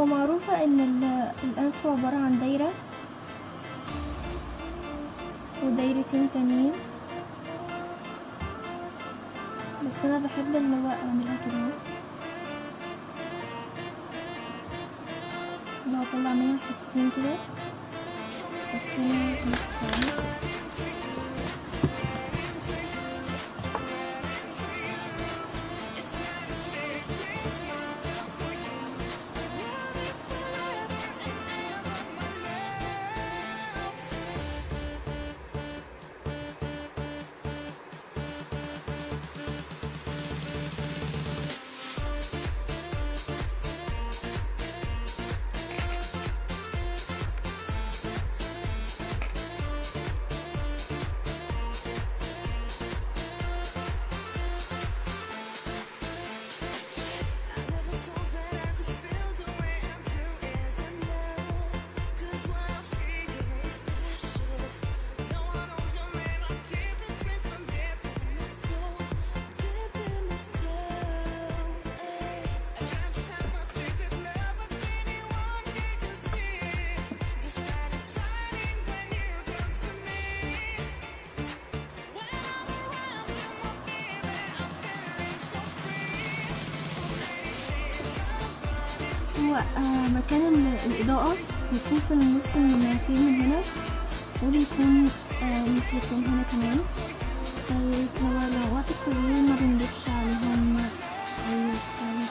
هو معروفة ان ال- الانف عبارة عن دايرة ودايرتين تانيين بس انا بحب اللي هو اعملها كده لو اطلع منها حتتين كده بس نص ثانية. هو آه مكان ال- الإضاءة يكون في النص من المناخير من هنا وبيكون آه ممكن يكون هنا كمان طيب هو لو وقت التصوير ما بنجيبش عليهم أي حاجة.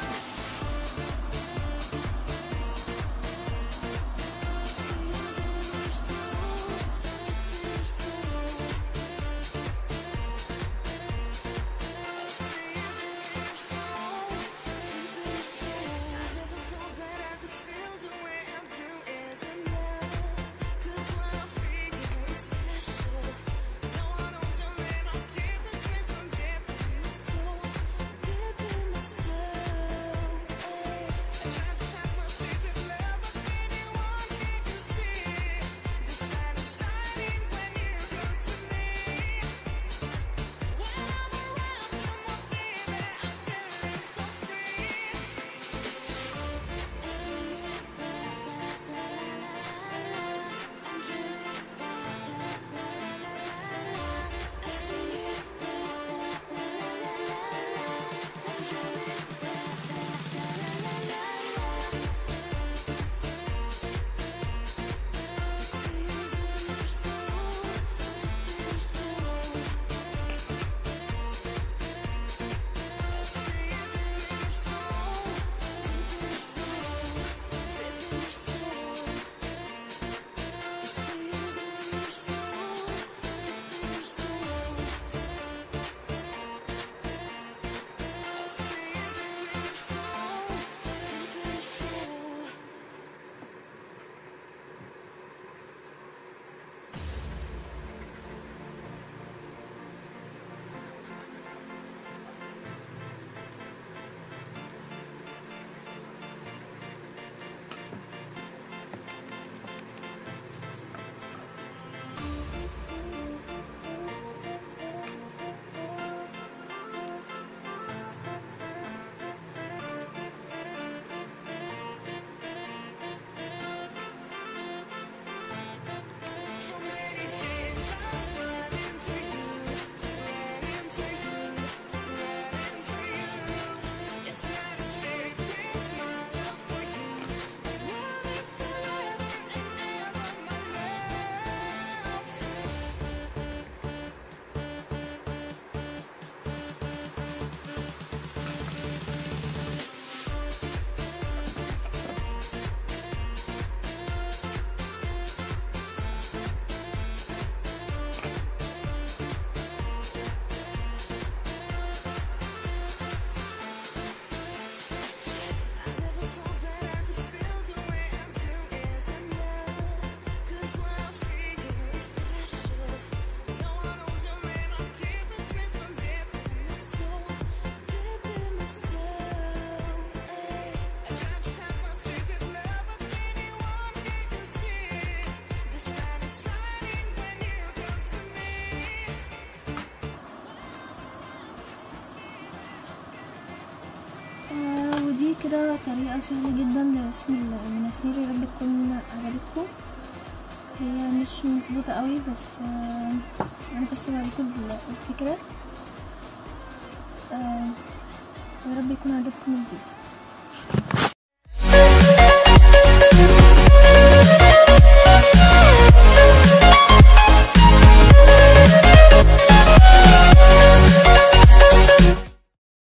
دي كده طريقة سهلة جدا لرسم المناخير يا رب تكون عجبتكم هي مش مظبوطة قوي بس آه انا بس بوريكم الفكرة آه يا رب يكون عجبكم الفيديو